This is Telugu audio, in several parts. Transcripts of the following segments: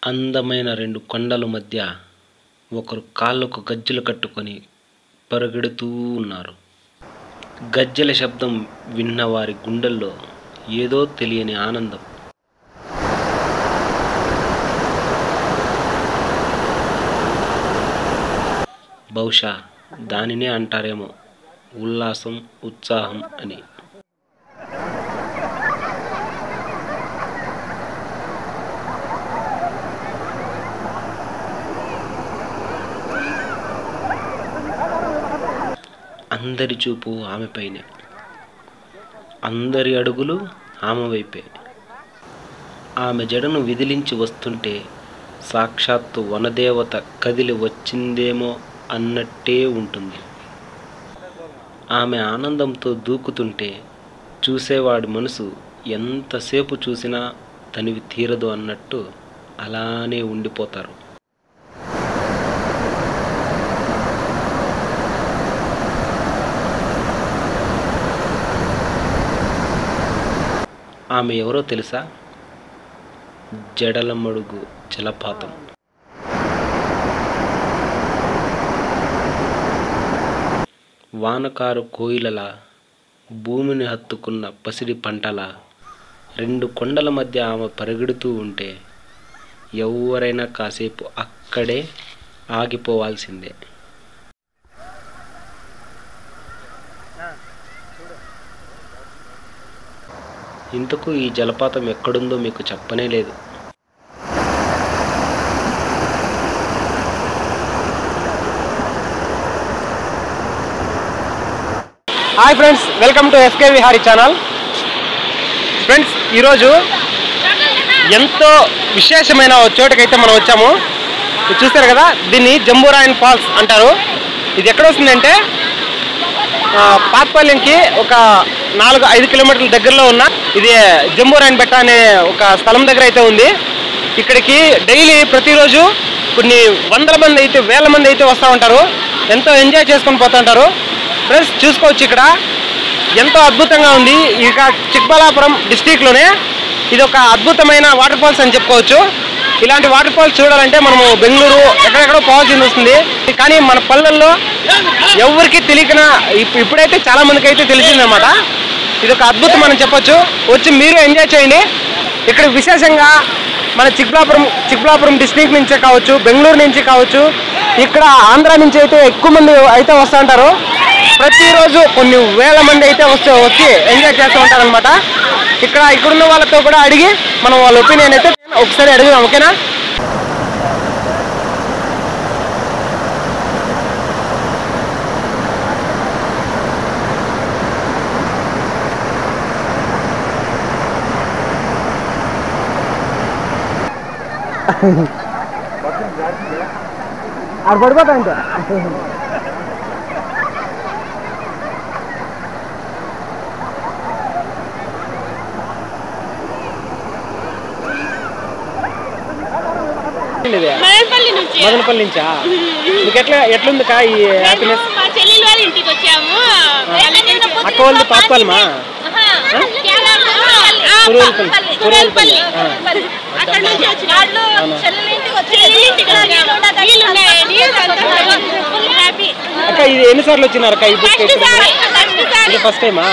అందమైన రెండు కొండల మధ్య ఒకరు కాళ్ళకు గజ్జెలు కట్టుకొని పరుగెడుతూ ఉన్నారు గజ్జెల శబ్దం విన్న వారి గుండెల్లో ఏదో తెలియని ఆనందం బహుశా దానినే అంటారేమో ఉల్లాసం ఉత్సాహం అని అందరి చూపు ఆమెపైనే అందరి అడుగులు ఆమె వైపే ఆమె జడను విదిలించి వస్తుంటే సాక్షాత్తు వనదేవత కదిలి వచ్చిందేమో అన్నట్టే ఉంటుంది ఆమె ఆనందంతో దూకుతుంటే చూసేవాడి మనసు ఎంతసేపు చూసినా తనివి తీరదు అన్నట్టు అలానే ఉండిపోతారు ఆమె ఎవరో తెలుసా జడలమడుగు జలపాతం వానకారు కోయిలలా భూమిని హత్తుకున్న పసిడి పంటలా రెండు కొండల మధ్య ఆమె పరిగెడుతూ ఉంటే ఎవరైనా కాసేపు అక్కడే ఆగిపోవాల్సిందే ఇంతకు ఈ జలపాతం ఎక్కడుందో మీకు చెప్పనే లేదు hi friends welcome to S K Vihari channel friends ఈరోజు ఎంతో విశేషమైన ఓ చోటుకైతే మనం వచ్చాము ఇది చూస్తారు కదా దీన్ని జంబూరాయన్ ఫాల్స్ అంటారు ఇది ఎక్కడ వస్తుందంటే ఆ, పాత్పల్లికి ఒక నాలుగు ఐదు కిలోమీటర్ల దగ్గరలో ఉన్న ఇది జంబూరాయన్ బెట్ట అనే ఒక స్థలం దగ్గర అయితే ఉంది ఇక్కడికి డైలీ ప్రతిరోజు కొన్ని వందల మంది అయితే వేల మంది అయితే వస్తూ ఉంటారు ఎంతో ఎంజాయ్ చేసుకొని పోతూ ఉంటారు ఫ్రెండ్స్ చూసుకోవచ్చు ఇక్కడ ఎంతో అద్భుతంగా ఉంది ఇక చిక్బలాపురం డిస్టిక్లోనే ఇది ఒక అద్భుతమైన వాటర్ ఫాల్స్ అని చెప్పుకోవచ్చు ఇలాంటి వాటర్ ఫాల్స్ చూడాలంటే మనము బెంగళూరు ఎక్కడెక్కడో పోవాల్సింది వస్తుంది కానీ మన పల్లెల్లో ఎవరికి తెలియకన ఇప్- ఇప్పుడైతే చాలా మందికి అయితే తెలిసిందనమాట ఇది ఒక అద్భుతం అని చెప్పొచ్చు వచ్చి మీరు ఎంజాయ్ చేయండి ఇక్కడ విశేషంగా మన చిక్బలాపురం చిక్బలాపురం డిస్ట్రిక్ట్ నుంచే కావచ్చు బెంగళూరు నుంచి కావచ్చు ఇక్కడ ఆంధ్ర నుంచి అయితే ఎక్కువ మంది అయితే వస్తూ ఉంటారు ప్రతిరోజు కొన్ని వేల మంది అయితే వస్తే వచ్చి ఎంజాయ్ చేస్తూ ఉంటారు అనమాట ఇక్కడ ఇక్కడున్న వాళ్ళతో కూడా అడిగి మనం వాళ్ళ ఒపీనియన్ అయితే ఒకసారి అడుగుదాం ఓకేనా అది పడిపోతా అంటే మదనపల్లి నుంచి మదనపల్లి నుంచా మీకు ఎట్లా ఎట్లుంది కా ఈ హ్యాపీనెస్ మేము మా చెల్లెలు వాళ్ళ ఇంటికి వచ్చాము అక్క వాళ్ళది పాత్పల్మా కురువలపల్లి. కురల్పల్లి కురవలపల్లి. అక్కడ నుంచి వచ్చిన వాళ్ళు చెల్లెల ఇంటికి వచ్చి చెల్లెల ఇంటికి వీళ్ళు ఉన్నాయని ఫుల్ హ్యాపీ అక్క ఇది ఎన్నిసార్లు వచ్చినారు అక్క ఈ బుక్ ఫస్ట్ సారి ఫస్ట్ సారి ఇది ఫస్ట్ టైమా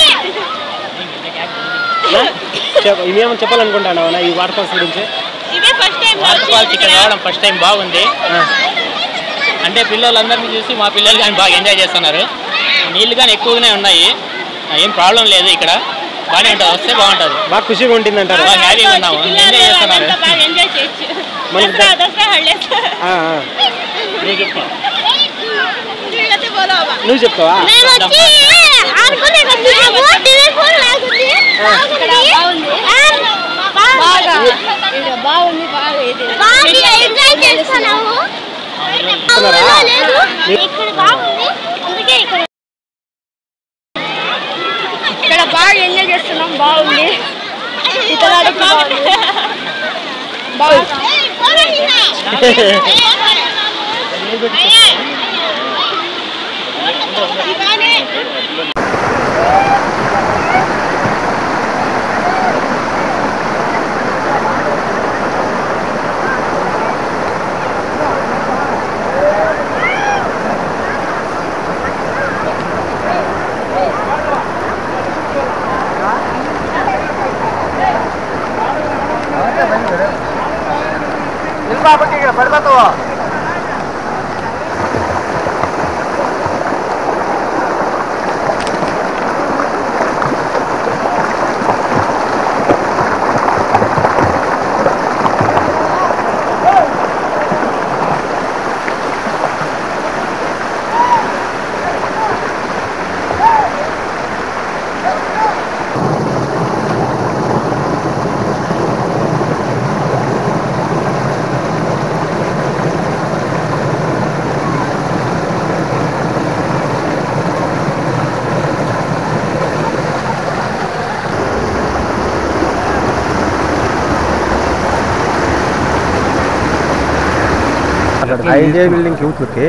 ఇవేమో చెప్పాలనుకుంటున్నావా ఈ వాటర్ ఫాల్స్ గురించి ఇదే ఫస్ట్ టైం వాటర్ ఫాల్స్ ఇక్కడ రావడం ఫస్ట్ టైం బాగుంది ఆ, అంటే పిల్లలందరినీ చూసి మా పిల్లలు కానీ బాగా ఎంజాయ్ చేస్తున్నారు నీళ్ళు కానీ ఎక్కువగానే ఉన్నాయి ఏం ప్రాబ్లం లేదు ఇక్కడ బాగానే ఉంటుంది వస్తే బాగుంటుంది బాగా ఖుషిగా ఉంటుంది అంటారు బాగా హ్యాపీగా ఉన్నాము ఎంజాయ్ చేస్తున్నారు బాగా ఎంజాయ్ చేయొచ్చు మనకి దసరా దసరా హాలిడేస్ ఆ, ఆ. వీళ్ళతో పోదామా నువ్వు చెప్తావా మేము వచ్చి ఆడుకునే వచ్చాము టీవీ ఫోన్ లాగుంది బాగుంది బాగా బాగుంది బాగా ఇది బాగా ఎంజాయ్ చేస్తున్నాము చెప్తున్నారా? ఇక్కడ బాగుంది అందుకే ఇక్కడ ఇక్కడ బాగా ఎంజాయ్ చేస్తున్నాం బాగుంది ఇక్కడ బాగుంది ఐదే బిల్డింగ్ యూత్లకి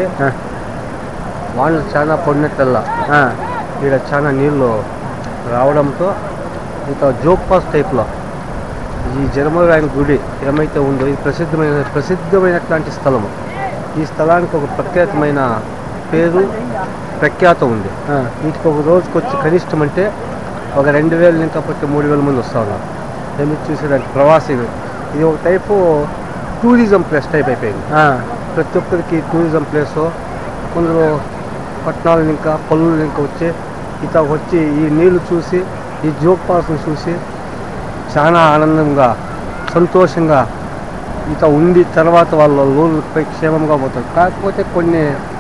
వాళ్ళు చాలా పడినట్టల్లా ఇక్కడ చాలా నీళ్ళు రావడంతో ఇంత జోక్ పాస్ టైప్లో ఈ జనమరాయన గుడి ఏమైతే ఉందో ఇది ప్రసిద్ధమైన ప్రసిద్ధమైనటువంటి స్థలము ఈ స్థలానికి ఒక ప్రత్యేకమైన పేరు ప్రఖ్యాత ఉంది వీటికి ఒక రోజుకి వచ్చి కనిష్టం అంటే ఒక రెండు వేల నుంచి పట్టి మూడు వేల మంది వస్తూ ఉన్నారు ఏమి చూసేదానికి ప్రవాసీలు ఇది ఒక టైపు టూరిజం ప్లేస్ టైప్ అయిపోయింది ప్రతి ఒక్కరికి టూరిజం ప్లేస్ కొందరు పట్టణాల ఇంకా పల్లెలు ఇంకా వచ్చి ఇత వచ్చి ఈ నీళ్లు చూసి ఈ జోక్ పాల్స్ని చూసి చాలా ఆనందంగా సంతోషంగా ఇత ఉండి తర్వాత వాళ్ళ ఊళ్ళపై క్షేమంగా పోతారు కాకపోతే కొన్ని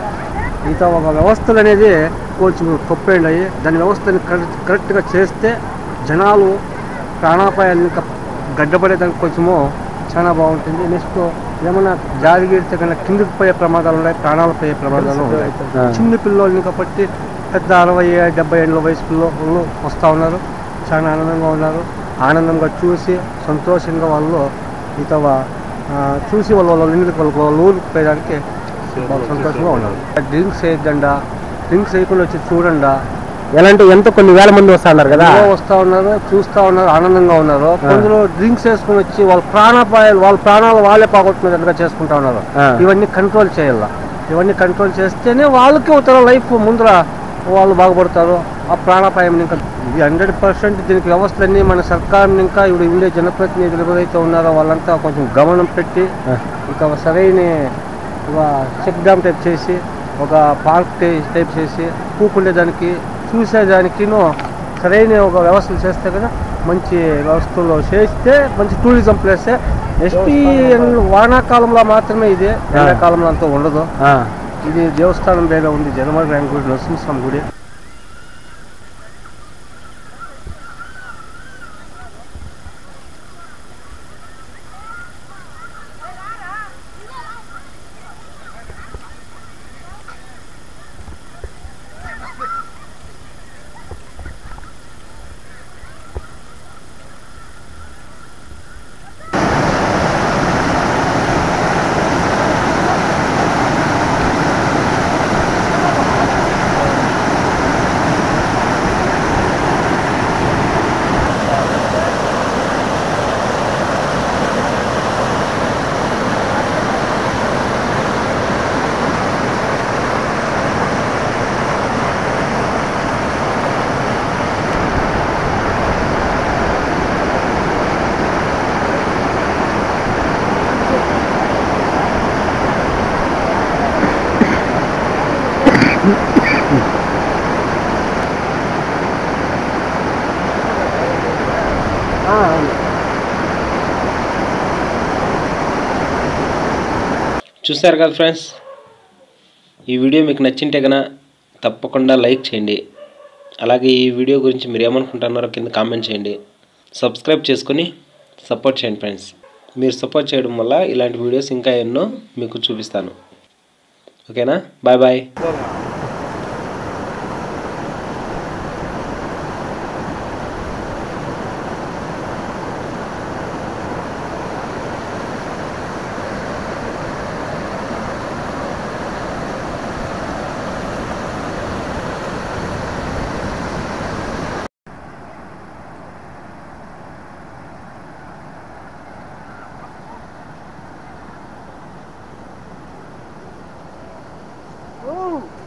ఇత ఒక వ్యవస్థలు అనేది కొంచెం తప్పేండి అయ్యి దాని వ్యవస్థని కరెక్ట్ కరెక్ట్గా చేస్తే జనాలు ప్రాణాపాయాలు ఇంకా గడ్డపడేదానికి కొంచెము చాలా బాగుంటుంది నెక్స్ట్ ఏమైనా జారి గీడితే కన్నా కిందికి పోయే ప్రమాదాలు ఉన్నాయి ప్రాణాలు పోయే ప్రమాదాలు ఉన్నాయి చిన్న పిల్లలు కాబట్టి పెద్ద అరవై డెబ్బై ఏళ్ళ వయసు పిల్లలు వస్తూ ఉన్నారు చాలా ఆనందంగా ఉన్నారు ఆనందంగా చూసి సంతోషంగా వాళ్ళు ఇతవ ఆ, చూసి వాళ్ళ వాళ్ళ ఇంటికి వాళ్ళ వాళ్ళ ఊరికి పోయడానికి వాళ్ళు సంతోషంగా ఉన్నారు డ్రింక్స్ వేయద్దండా డ్రింక్స్ వేయకుండా వచ్చి చూడండా ఎలా అంటే ఎంత కొన్ని వేల మంది వస్తా ఉన్నారు కదా ఏదో వస్తా ఉన్నారు చూస్తా ఉన్నారు ఆనందంగా ఉన్నారు కొందరు డ్రింక్స్ వేసుకొని వచ్చి వాళ్ళ ప్రాణాపాయాలు వాళ్ళ ప్రాణాలు వాళ్ళే పోగొట్టుకునేటట్టుగా చేసుకుంటా ఉన్నారు ఆ. ఇవన్నీ కంట్రోల్ చేయాల ఇవన్నీ కంట్రోల్ చేస్తేనే వాళ్ళకి అవుతారు లైఫ్ ముందర వాళ్ళు బాగుపడతారు ఆ ప్రాణాపాయం ఇంకా ఇది హండ్రెడ్ పర్సెంట్ దీనికి వ్యవస్థలన్నీ మన సర్కార్ని ఇంకా ఇప్పుడు ఉండే జనప్రతినిధులు ఎవరైతే ఉన్నారో వాళ్ళంతా కొంచెం గమనం పెట్టి ఇంకా సరైన ఒక చెక్ డ్యామ్ టైప్ చేసి ఒక పార్క్ టై- టైప్ చేసి కూకుండేదానికి చూసేదానికిను సరైన ఒక వ్యవస్థలు చేస్తే కదా మంచి వ్యవస్థలు చేస్తే మంచి టూరిజం ప్లేసే నెక్స్ట్ ఈ వానాకాలంలో మాత్రమే ఇది ఎండాకాలంలో అంతా ఉండదు ఆ. ఇది దేవస్థానం దగ్గర ఉంది జనమల్ ర్యాంక్ గుడి నరసింహస్వామి గుడి చూశారు కదా ఫ్రెండ్స్ ఈ వీడియో మీకు నచ్చింటే కనుక తప్పకుండా లైక్ చేయండి అలాగే ఈ వీడియో గురించి మీరు ఏమనుకుంటున్నారో కింద కామెంట్ చేయండి సబ్స్క్రైబ్ చేసుకొని సపోర్ట్ చేయండి ఫ్రెండ్స్ మీరు సపోర్ట్ చేయడం వల్ల ఇలాంటి వీడియోస్ ఇంకా ఎన్నో మీకు చూపిస్తాను ఓకేనా బాయ్ బాయ్ Ooh.